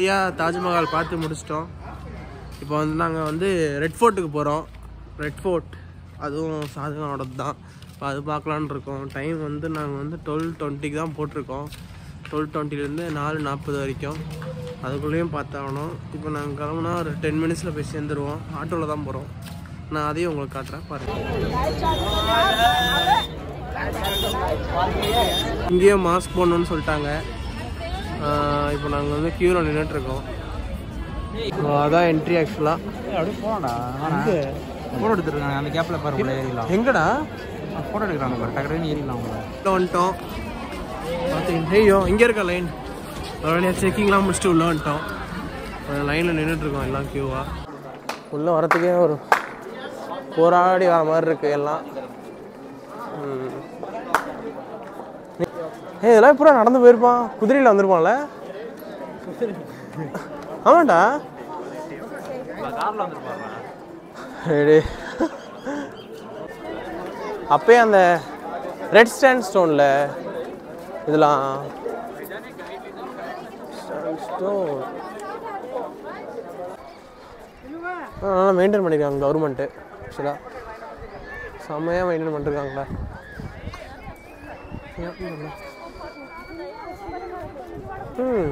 வழியாக தாஜ்மஹால் பார்த்து முடிச்சிட்டோம் இப்போ வந்து நாங்கள் வந்து ரெட் ஃபோர்ட்டுக்கு போகிறோம் ரெட் ஃபோர்ட் அதுவும் ஷாஜகானோடது தான் இப்போ அது பார்க்கலான்னு இருக்கோம் டைம் வந்து நாங்கள் வந்து டுவெல் டுவெண்ட்டிக்கு தான் போட்டிருக்கோம் டுவெல் டுவெண்ட்டிலேருந்து நாலு நாற்பது வரைக்கும் அதுக்குள்ளேயும் பார்த்தாகணும் இப்போ நாங்கள் கிளம்புனா ஒரு டென் மினிட்ஸில் போய் சேர்ந்துருவோம் ஆட்டோவில் தான் போகிறோம் நான் அதையும் உங்களுக்கு காட்டுறேன் பாருங்கள் இங்கேயும் மாஸ்க் போடணும்னு சொல்லிட்டாங்க ஆஹ் இப்போ நாங்கள் வந்து க்யூவில் நின்றுட்டுருக்கோம் அதான் என்ட்ரி ஆக்சுவலாக அப்படியே போகலாம்டா ஃபோட்டோ எடுத்துருக்காங்க அந்த கேப்பில் பாரு உள்ள ஏறிடலாம் எங்கடா ஃபோட்டோ எடுக்கிறாங்க பாரு டக்குனு ஏறிடலாம் உள்ள உள்ள வந்துட்டோம் பார்த்தீங்க ஐயோ இங்கே இருக்க லைன் ஒரு வழியாக செக்கிங்லாம் முடிச்சுட்டு உள்ளே வந்துட்டோம் லைனில் நின்றுட்டுருக்கோம் எல்லாம் க்யூவாக உள்ளே வரத்துக்கே ஒரு போராடி வர மாதிரி இருக்கு எல்லாம் ம். ஏய் இதெல்லாம் எப்போ நடந்து போயிருப்பான் குதிரையில் வந்திருப்பான்ல ஆமாண்டா காரில் வந்துருப்பாங்க ரெடி அப்பயே அந்த ரெட் ஸ்டாண்ட் ஸ்டோனில் இதெல்லாம் ஸ்டோன் நல்லா மெயின்டைன் பண்ணியிருக்காங்க கவர்மெண்ட்டு ஆக்சுவலாக செம்மையாக மெயின்டைன் பண்ணிருக்காங்களே ம்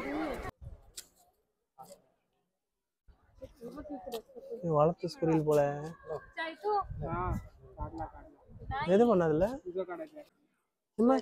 இது வளர்த்து ஸ்குரில் போல எது பண்ணாதுல்ல என்ன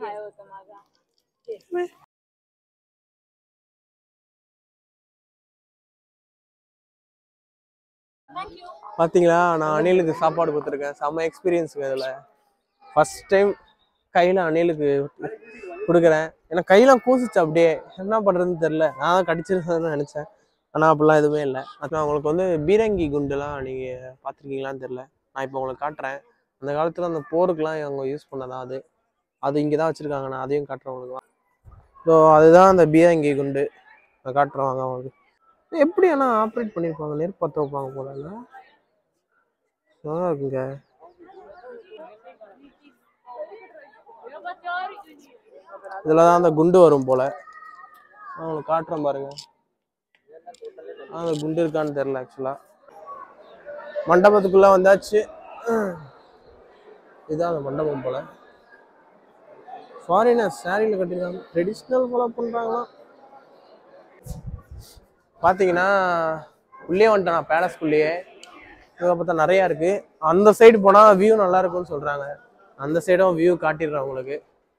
பாத்தீங்களா நான் அணிலுக்கு சாப்பாடு கொடுத்துருக்கேன் செம்ம எக்ஸ்பீரியன்ஸுங்க இதில் ஃபர்ஸ்ட் டைம் கையில் அணிலுக்கு கொடுக்குறேன் ஏன்னா கையெல்லாம் கூசிச்சு அப்படியே என்ன பண்ணுறதுன்னு தெரில நான் தான் கடிச்சிருந்ததுன்னு நினச்சேன் ஆனால் அப்படிலாம் எதுவுமே இல்லை அப்புறம் அவங்களுக்கு வந்து பீரங்கி குண்டுலாம் நீங்கள் பார்த்துருக்கீங்களான்னு தெரில நான் இப்போ உங்களுக்கு காட்டுறேன் அந்த காலத்தில் அந்த போருக்குலாம் அவங்க யூஸ் பண்ணதா அது அது இங்கே தான் வச்சுருக்காங்க நான் அதையும் காட்டுறேன் உங்களுக்கு ஸோ அதுதான் அந்த பீரங்கி குண்டு நான் காட்டுறேன் வாங்க அவங்களுக்கு எப்படி ஆனால் ஆப்ரேட் பண்ணியிருப்பாங்க நெருப்பு பற்ற வைப்பாங்க போல இல்லை நல்லா இருக்குங்க இதில் தான் அந்த குண்டு வரும் போல நான் உங்களுக்கு காட்டுறேன் பாருங்க ஆ, அந்த குண்டு இருக்கான்னு தெரில ஆக்சுவலாக மண்டபத்துக்குள்ளே வந்தாச்சு இதுதான் அந்த மண்டபம் போல ஃபாரினர்ஸ் சாரியில் கட்டியிருக்காங்க ட்ரெடிஷ்னல் ஃபாலோ பண்ணுறாங்களாம் பார்த்தீங்கன்னா உள்ளே வந்துட்டேன் நான் பேலஸ்குள்ளேயே இதை பார்த்தா நிறையா இருக்குது அந்த சைடு போனால் வியூ நல்லா இருக்கும்னு சொல்கிறாங்க அந்த சைடும் வியூ காட்டிடுறேன் உங்களுக்கு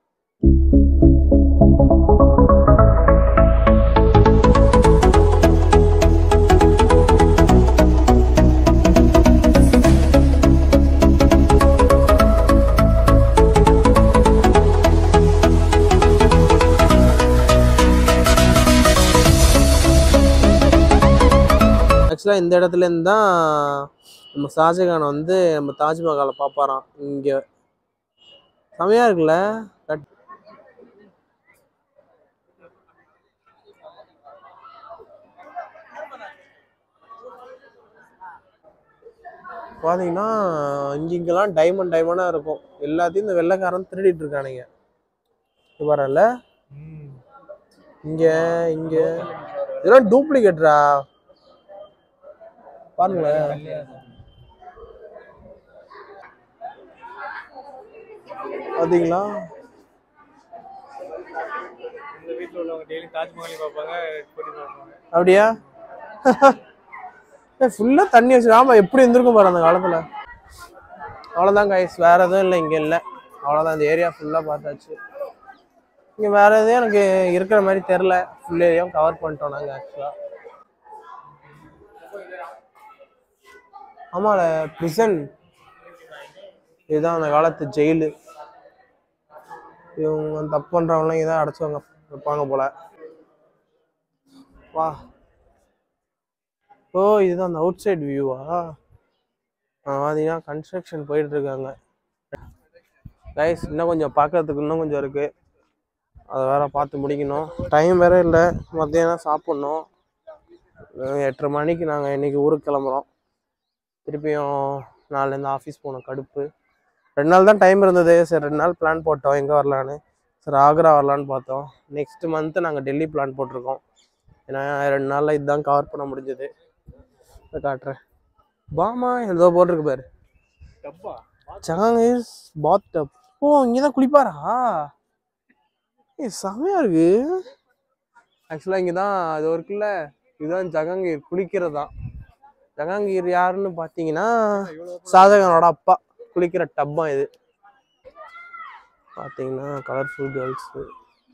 ஆக்சுவலாக இந்த இடத்துல இருந்து தான் நம்ம ஷாஜகான் வந்து நம்ம தாஜ்மஹாலை பார்ப்பாராம் இங்கே செமையா இருக்குல்ல கட் பார்த்தீங்கன்னா இங்கெங்கெல்லாம் டைமண்ட் டைமண்டாக இருக்கும் எல்லாத்தையும் இந்த வெள்ளைக்காரன் திருடிட்டு இருக்கானுங்க இது வரல இங்க இங்க இதெல்லாம் டூப்ளிகேட்ரா பாருங்களேன் பாத்தீங்களா இந்த வீட்டில் உள்ளவங்க டெய்லி தாஜ்மஹாலி பார்ப்பாங்க போட்டி பார்ப்பாங்க அப்படியா ஃபுல்லா தண்ணி வச்சு ஆமா எப்படி இருந்திருக்கும் பாரு அந்த காலத்துல அவ்வளவுதான் கைஸ் வேற எதுவும் இல்லை இங்க இல்லை அவ்வளவுதான் இந்த ஏரியா ஃபுல்லா பார்த்தாச்சு இங்க வேற எதுவும் எனக்கு இருக்கிற மாதிரி தெரில ஃபுல் ஏரியாவும் கவர் பண்ணிட்டோம் நாங்க ஆக்சுவலா ஆமால பிரிசன் இதுதான் அந்த காலத்து ஜெயிலு இவங்க தப்பு பண்றவங்களாம் இதான் அடைச்சவங்க வைப்பாங்க போல வா ஓ இதுதான் அந்த அவுட் சைடு வியூவா பார்த்தீங்கன்னா கன்ஸ்ட்ரக்ஷன் போயிட்டு இருக்காங்க கைஸ் இன்னும் கொஞ்சம் பார்க்கறதுக்கு இன்னும் கொஞ்சம் இருக்கு அதை வேற பார்த்து முடிக்கணும் டைம் வேற இல்லை மத்தியானம் சாப்பிட்ணும் அஹ் எட்டரை மணிக்கு நாங்கள் இன்னைக்கு ஊருக்கு கிளம்புறோம் திருப்பியும் நாலுலேருந்து ஆஃபீஸ் போகணும் கடுப்பு ரெண்டு நாள் தான் டைம் இருந்தது சரி ரெண்டு நாள் பிளான் போட்டோம் எங்கே வரலான்னு சரி ஆக்ரா வரலான்னு பார்த்தோம் நெக்ஸ்ட் மந்த்து நாங்கள் டெல்லி பிளான் போட்டிருக்கோம் ஏன்னா ரெண்டு நாளில் இதுதான் கவர் பண்ண முடிஞ்சது இதை காட்டுறேன் பாமா ஏதோ போட்டிருக்கு பாரு ஜஹாங்கீர்ஸ் பாத் டப் ஓ இங்கே தான் குளிப்பாரா ஏ செமையா இருக்கு ஆக்சுவலாக இங்கே தான் அது இருக்குல்ல இதுதான் ஜஹாங்கீர் குளிக்கிறது தான் ஜஹாங்கீர் யாருன்னு பார்த்தீங்கன்னா ஷாஜகானோட அப்பா குளிக்கிற டப்பம் இது பார்த்தீங்கன்னா கலர்ஃபுல் கேர்ள்ஸு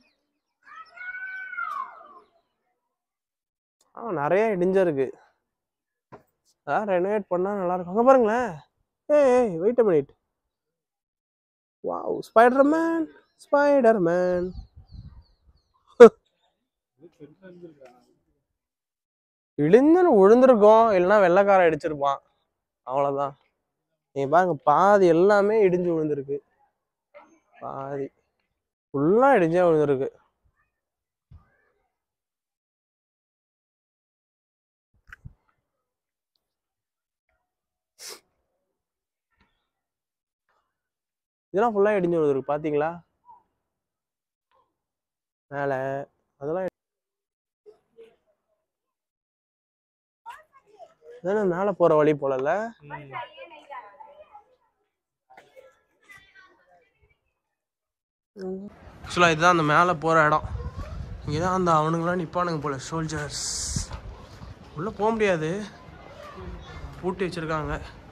ஆ நிறைய இடிஞ்சிருக்கு அதான் ரெனோவேட் பண்ணால் நல்லா இருக்கும் அங்கே பாருங்களேன் ஏய் wait a minute wow spider man spider man இடிஞ்சுன்னு விழுந்திருக்கோம் இல்லைன்னா வெள்ளைக்காரன் அடிச்சிருப்பான் அவ்வளோதான் நீங்க பாருங்க பாதி எல்லாமே இடிஞ்சு விழுந்திருக்கு பாதி ஃபுல்லாக இடிஞ்சே விழுந்திருக்கு இதெல்லாம் ஃபுல்லாக இடிஞ்சு விழுந்திருக்கு பார்த்தீங்களா மேலே அதெல்லாம் இதானே மேலே போகிற வழி போலல்ல ஆக்சுவலாக இதுதான் அந்த மேலே போகிற இடம் இங்கே தான் அந்த அவனுங்களாம் நிற்பானுங்க போல சோல்ஜர்ஸ் உள்ளே போக முடியாது பூட்டி வச்சுருக்காங்க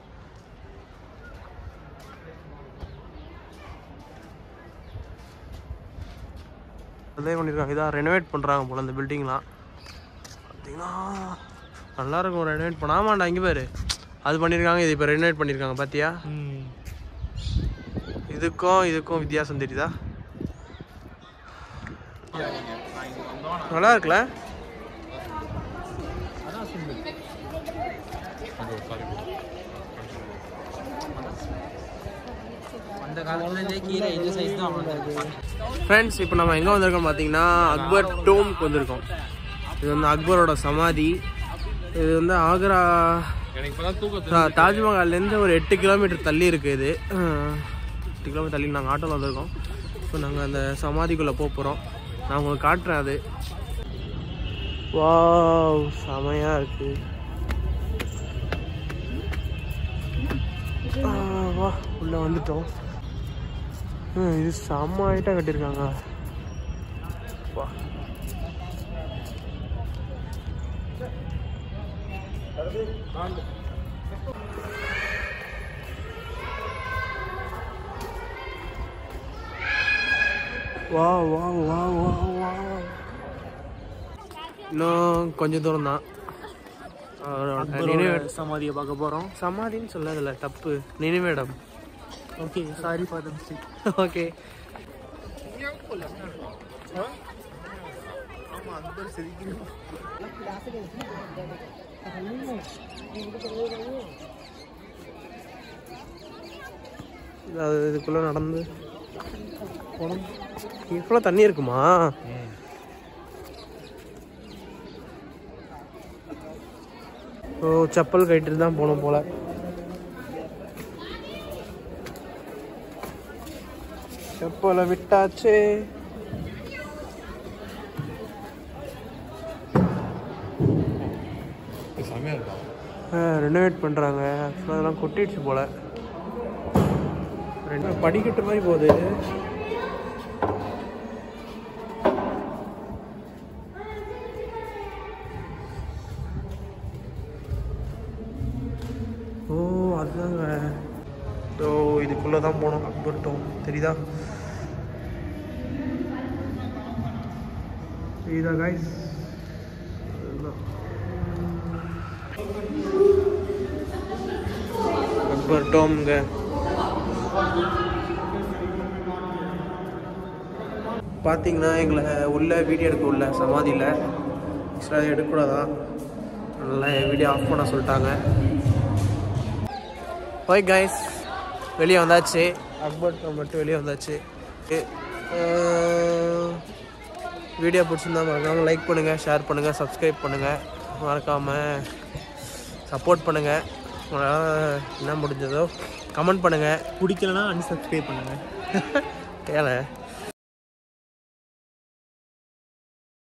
அதே பண்ணியிருக்காங்க இதான் ரெனோவேட் பண்ணுறாங்க போல இந்த பில்டிங்லாம் பார்த்தீங்கன்னா நல்லா இருக்கும் ரெனோவேட் பண்ணாமாண்டா இங்கே பாரு அது பண்ணியிருக்காங்க இது இப்போ ரெனோவேட் பண்ணியிருக்காங்க பார்த்தியா இதுக்கும் இதுக்கும் வித்தியாசம் தெரியுதா நல்லா இருக்குல்ல அந்த காலத்துல கீழே இந்த சைஸ் தான் அவ்வளோ ஃப்ரெண்ட்ஸ் இப்போ நம்ம எங்கே வந்திருக்கோம் பார்த்தீங்கன்னா அக்பர் டோம்க்கு வந்திருக்கோம் இது வந்து அக்பரோட சமாதி இது வந்து ஆக்ரா தா- தாஜ்மஹால்லேருந்து ஒரு எட்டு கிலோமீட்டர் தள்ளி இருக்குது இது அஹ், எட்டு கிலோமீட்டர் தள்ளி நாங்கள் ஆட்டோவில் வந்திருக்கோம் இப்போ நாங்கள் அந்த சமாதிக்குள்ளே போக போகிறோம் நான் உங்களுக்கு காட்டுறேன் அது வாவ் செமையாக இருக்கு ஆ, வா உள்ளே வந்துட்டோம் ம், இது செம்ம ஹைட்டாக கட்டியிருக்காங்க வா வா வா வா வா வா இன்னும் கொஞ்சம் தூரம் தான் நினைவே சமாதியை பார்க்க போகிறோம் சமாதின்னு சொல்லாதுல்ல தப்பு நினைவேடம் okay sorry for the mistake okay அது இதுக்குள்ள நடந்து போனோம் இவ்வளோ தண்ணி இருக்குமா ஓ செப்பல் கட்டிட்டு தான் போகணும் போல செப்பலை விட்டாச்சு ரெனோவேட் பண்ணுறாங்க ஆக்சுவலாக அதெல்லாம் கொட்டிடுச்சு போல ரெண்டு படிக்கட்டு மாதிரி போகுது ஓ அதுதாங்க ஓ இதுக்குள்ளே தான் போனோம் அக்பர் டோம் தெரியுதா தெரியுதா காய்ஸ் அக்பர் டோம்ங்க பார்த்தீங்கன்னா எங்களை உள்ள வீடியோ எடுக்க உள்ள சமாதியில் ஆக்சுவலாக எடுக்கக்கூடாதான் நல்லா வீடியோ ஆஃப் பண்ண சொல்லிட்டாங்க ஓய் கைஸ் வெளியே வந்தாச்சு அக்பர் டோம் மட்டும் வெளியே வந்தாச்சு வீடியோ பிடிச்சிருந்தா மறக்காமல் லைக் பண்ணுங்கள் ஷேர் பண்ணுங்கள் சப்ஸ்கிரைப் பண்ணுங்கள் மறக்காமல் சப்போர்ட் பண்ணுங்கள் உங்களால் என்ன முடிஞ்சதோ கமெண்ட் பண்ணுங்கள் பிடிக்கலனா அன்சப்ஸ்கிரைப் பண்ணுங்க ஏல